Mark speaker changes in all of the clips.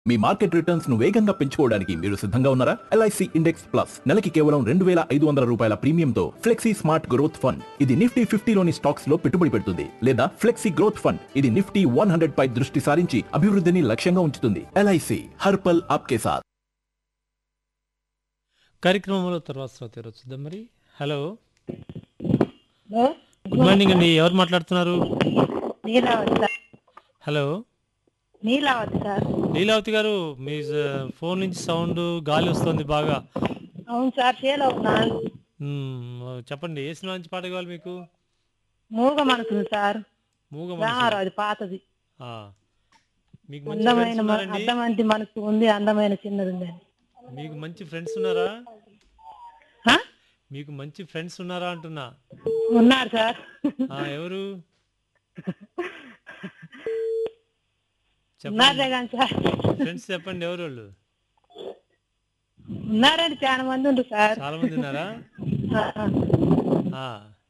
Speaker 1: మీ market returns ను వేగంగా పెంచుకోవడానికి మీరు సిద్ధంగా ఉన్నారా ఎల్ఐసి ఇండెక్స్ ప్లస్ నెలకి కేవలం రెండు వేల ఐదు వందల రూపాయల ప్రీమియంతో ఫ్లెక్సీ స్మార్ట్ గ్రోత్ ఫండ్ ఇది నిఫ్టీ ఫిఫ్టీలోని స్టాక్స్ లో పెట్టుబడి పెడుతుంది లేదా ఫ్లెక్సీ గ్రోత్ ఫండ్ ఇది నిఫ్టీ వన్ హండ్రెడ్ పై దృష్టి సారించి అభివృద్ధిని లక్ష్యంగా ఉంచుతుంది ఎల్ఐసి హర్పల్ ఆప్కే సాథ్
Speaker 2: కార్యక్రమంలో తర్వాత శ్రోత ఎవరో చూద్దాం మరి హలో
Speaker 3: హలో
Speaker 2: గుడ్ మార్నింగ్ అండి ఎవరు మాట్లాడుతున్నారు
Speaker 3: Neelavathi sir
Speaker 2: hello
Speaker 3: Neelavathi sir
Speaker 2: Leelavathi గారు మీ స- ఫోన్ నుంచి సౌండ్ గాలి వస్తుంది బాగా
Speaker 3: అవును సార్ షేల్ అవుతున్నాను
Speaker 2: మ్మ్, చెప్పండి ఏ సినిమా నుంచి పాట కావాలి మీకు
Speaker 3: మూగ మనసులు సార్
Speaker 2: మూగ మనసు
Speaker 3: రామారావు పాతది
Speaker 2: ఆ. మీకు మంచి ఫ్రెండ్స్
Speaker 3: అందమైన మ-
Speaker 2: ఉన్నారండి
Speaker 3: అందమంతి మనసు ఉంది అందమైన చిన్నది ఉంది అని.
Speaker 2: మీకు మంచి ఫ్రెండ్స్ ఉన్నారా
Speaker 3: హ?
Speaker 2: మీకు మంచి ఫ్రెండ్స్ ఉన్నారా అంటున్నా
Speaker 3: ఉన్నారు సార్
Speaker 2: ఆ, ఎవరు
Speaker 3: ఉన్నారులే
Speaker 2: చెప్పండి
Speaker 3: కానీ సార్
Speaker 2: ఫ్రెండ్స్ చెప్పండి ఎవరు వాళ్ళు
Speaker 3: ఉన్నారండి చాలా మంది ఉండ్రు సార్
Speaker 2: చాలా మంది ఉన్నారా
Speaker 3: ఆ,
Speaker 2: ఆ.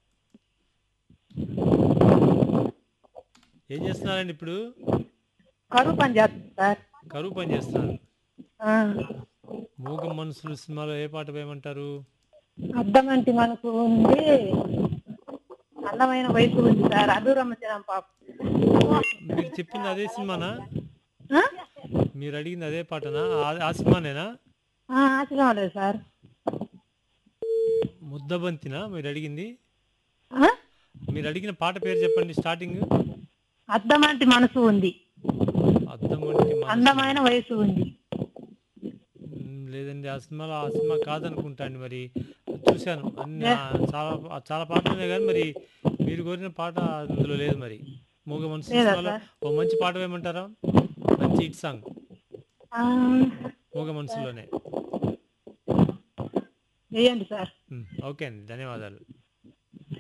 Speaker 2: ఏం చేస్తున్నారండి ఇప్పుడు
Speaker 3: కరువు పని చేస్తుంది సార్
Speaker 2: కరువు పని చేస్తున్నారు
Speaker 3: ఆ,
Speaker 2: మూగ మనుషులు సినిమాలో ఏ పాట వేయమంటారు
Speaker 3: అద్దమంటి మనసు ఉంది అందమైన వయసు ఉంది సార్ అదూరమ్మ చిన్న పాప
Speaker 2: మీరు చెప్పింది అదే సినిమానా
Speaker 3: ఆ?
Speaker 2: మీరు అడిగింది అదే పాటనా ఆ- ఆ సినిమానేనా
Speaker 3: ఆ, ఆశ్రమం లేదు సార్
Speaker 2: ముద్దబంతినా మీరు అడిగింది
Speaker 3: ఆ?
Speaker 2: మీరు అడిగిన పాట పేరు చెప్పండి స్టార్టింగ్
Speaker 3: అద్దమంటి మనసు ఉంది
Speaker 2: అద్దమంటి మనసు.
Speaker 3: అందమైన వయసు ఉంది
Speaker 2: మ్, లేదండి ఆ సినిమాలో ఆ సినిమా కాదనుకుంటాండి మరి చూశాను అన్ని ఆ, చాలా చాలా పాటలు ఉన్నాయి కానీ మరి మీరు కోరిన పాట అందులో లేదు మరి మూగ మనసు
Speaker 3: లేదా
Speaker 2: సినిమాలో
Speaker 3: సార్?
Speaker 2: ఓ మంచి పాట వేయమంటారా మంచి హిట్ సాంగ్
Speaker 3: ఆ,
Speaker 2: మూగ మనసులోనే
Speaker 3: వేయండి సార్
Speaker 2: మ్, ఓకే అండి ధన్యవాదాలు